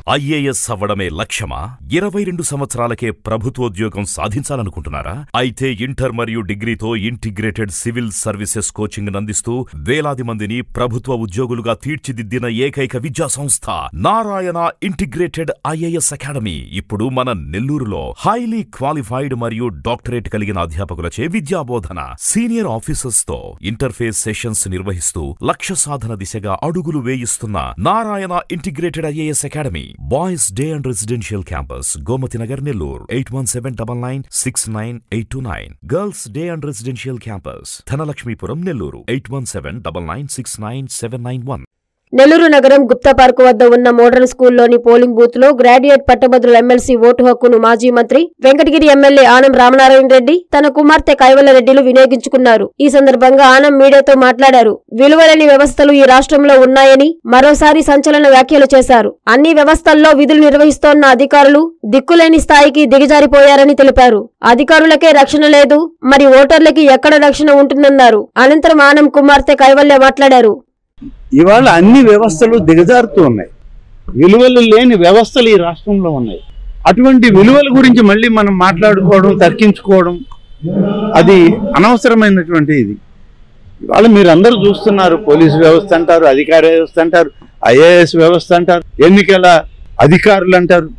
IAS అవ్వడమే లక్ష్యమా ఇరవై రెండు సంవత్సరాలకే ప్రభుత్వోద్యోగం సాధించాలనుకుంటున్నారా అయితే ఇంటర్ మరియు డిగ్రీతో ఇంటిగ్రేటెడ్ సివిల్ సర్వీసెస్ కోచింగ్ అందిస్తూ వేలాది మందిని ప్రభుత్వ ఉద్యోగులుగా తీర్చిదిద్దిన ఏకైక విద్యా సంస్థ నారాయణ ఇంటిగ్రేటెడ్ ఐఏఎస్ అకాడమీ ఇప్పుడు మన నెల్లూరులో హైలీ క్వాలిఫైడ్ మరియు డాక్టరేట్ కలిగిన అధ్యాపకులచే విద్యాబోధన సీనియర్ ఆఫీసర్స్ తో ఇంటర్ఫేస్ సెషన్స్ నిర్వహిస్తూ లక్ష్య సాధన దిశగా అడుగులు వేయిస్తున్న Narayana integrated IAS academy boys day and residential campus Gomathi Nagar Nellore eight one seven double nine six nine eight two nine girls day and residential campus Dhanalakshmipuram Nellore eight one seven double nine six nine seven nine one Nellore నగరం Gupta park వద్ద ఉన్న modern స్కూల్లోని polling booth లో graduate పట్టభద్రుల MLC vote హక్కును మాజీ మంత్రి Venkatagiri MLA Anam Ramanarayana Reddy తన కుమార్తె కైవల్ల రెడ్డిలు వినియోగించుకున్నారు ఈ సందర్భంగా ఆనం మీడియాతో మాట్లాడారు విలువలేని వ్యవస్థలు ఈ రాష్ట్రంలో ఉన్నాయని మరోసారి సంచలన వ్యాఖ్యలు చేశారు అన్ని వ్యవస్థల్లో విధులు నిర్వహిస్తోన్న అధికారులు దిక్కులేని స్థాయికి దిగజారిపోయారని తెలిపారు అధికారులకే రక్షణ లేదు మరి ఓటర్లకి ఎక్కడ రక్షణ ఉంటుందన్నారు అనంతరం ఆనం కుమార్తె కైవల్య మాట్లాడారు ఇవాళ అన్ని వ్యవస్థలు దిగజారుతూ ఉన్నాయి విలువలు లేని వ్యవస్థలు ఈ రాష్ట్రంలో ఉన్నాయి అటువంటి విలువల గురించి మళ్ళీ మనం మాట్లాడుకోవడం తర్కించుకోవడం అది అనవసరమైనటువంటి ఇది ఇవాళ మీరు అందరూ చూస్తున్నారు పోలీసు వ్యవస్థ అంటారు అధికార వ్యవస్థ అంటారు ఐఏఎస్ వ్యవస్థ అంటారు ఎన్నికల అధికారులు అంటారు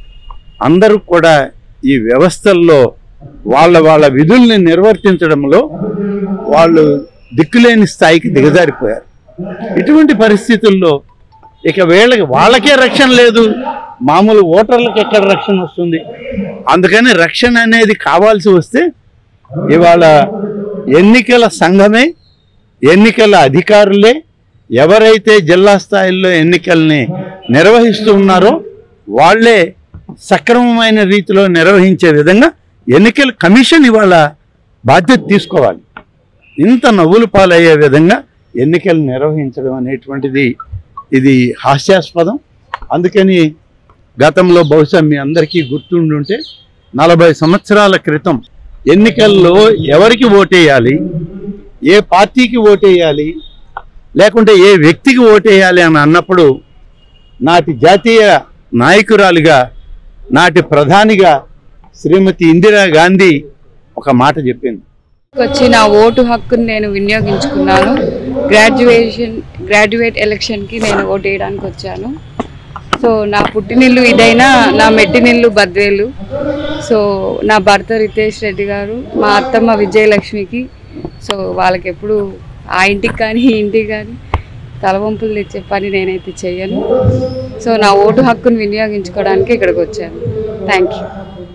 అందరూ కూడా ఈ వ్యవస్థల్లో వాళ్ళ వాళ్ళ విధుల్ని నిర్వర్తించడంలో వాళ్ళు దిక్కులేని స్థాయికి దిగజారిపోయారు ఇటువంటి పరిస్థితుల్లో ఇక వీళ్ళకి వాళ్ళకే రక్షణ లేదు మామూలు ఓటర్లకు ఎక్కడ రక్షణ వస్తుంది అందుకని రక్షణ అనేది కావాల్సి వస్తే ఇవాళ ఎన్నికల సంఘమే ఎన్నికల అధికారులే ఎవరైతే జిల్లా స్థాయిలో ఎన్నికల్ని నిర్వహిస్తూ ఉన్నారో వాళ్ళే సక్రమమైన రీతిలో నిర్వహించే విధంగా ఎన్నికల కమిషన్ ఇవాళ బాధ్యత తీసుకోవాలి ఇంత నవ్వులు పాలయ్యే విధంగా ఎన్నికలు నిర్వహించడం అనేటువంటిది ఇది హాస్యాస్పదం అందుకని గతంలో బహుశా మీ అందరికీ గుర్తుండుంటే నలభై సంవత్సరాల క్రితం ఎన్నికల్లో ఎవరికి ఓటేయాలి ఏ పార్టీకి ఓటేయాలి లేకుంటే ఏ వ్యక్తికి ఓటేయాలి అని అన్నప్పుడు నాటి జాతీయ నాయకురాలిగా నాటి ప్రధానిగా శ్రీమతి ఇందిరా గాంధీ ఒక మాట చెప్పింది వచ్చి నా ఓటు హక్కును నేను వినియోగించుకున్నాను గ్రాడ్యుయేషన్ గ్రాడ్యుయేట్ ఎలక్షన్కి నేను ఓటు వేయడానికి వచ్చాను సో నా పుట్టినిల్లు ఇదైనా నా మెట్టినిల్లు బద్వేలు సో నా భర్త రితేష్ రెడ్డి గారు మా అత్తమ్మ విజయలక్ష్మికి సో వాళ్ళకి ఎప్పుడు ఆ ఇంటికి కానీ ఈ ఇంటికి కానీ తలవంపులు తెచ్చే పని నేనైతే చెయ్యను సో నా ఓటు హక్కును వినియోగించుకోవడానికి ఇక్కడికి వచ్చాను థ్యాంక్ యూ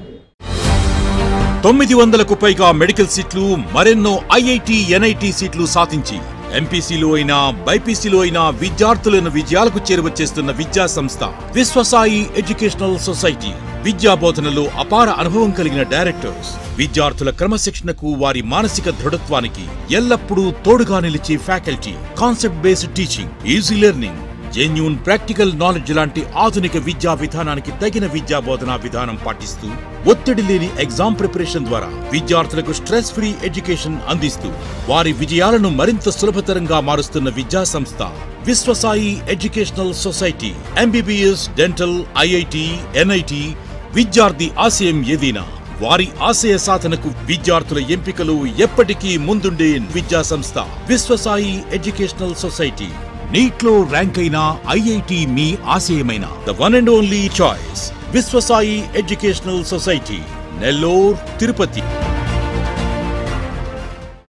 తొమ్మిది వందలకు పైగా మెడికల్ సీట్లు మరెన్నో ఐఐటి ఎన్ఐటి సీట్లు సాధించి ఎంపీసీలో అయినా బైపీసీలో అయినా విద్యార్థులను విజయాలకు చేరువచేస్తున్న విద్యా సంస్థ విశ్వసాయి ఎడ్యుకేషనల్ సొసైటీ విద్యా బోధనలో అపార అనుభవం కలిగిన డైరెక్టర్స్ విద్యార్థుల క్రమశిక్షణకు వారి మానసిక దృఢత్వానికి ఎల్లప్పుడూ తోడుగా నిలిచే faculty concept based teaching easy learning genuine practical knowledge లాంటి ఆధునిక విద్యా విధానానికి తగిన విద్యా బోధనా విధానం పాటిస్తూ ఒత్తిడి లేని ఎగ్జామ్ ప్రిపరేషన్ ద్వారా విద్యార్థులకు స్ట్రెస్ ఫ్రీ ఎడ్యుకేషన్ అందిస్తూ వారి విజయాలను మరింత సులభతరంగా మారుస్తున్న విద్యా సంస్థ Vishwasai educational society MBBS dental IIT NIT విద్యార్థి ఆశయం ఏదైనా వారి ఆశయ సాధనకు విద్యార్థుల ఎంపికలు ఎప్పటికీ ముందుండే విద్యా సంస్థ విశ్వసాయి ఎడ్యుకేషనల్ సొసైటీ నీట్లో ర్యాంక్ అయిన ఐఐటి మీ ఆశయమైన the one and only choice Vishwasai educational society Nellore Tirupati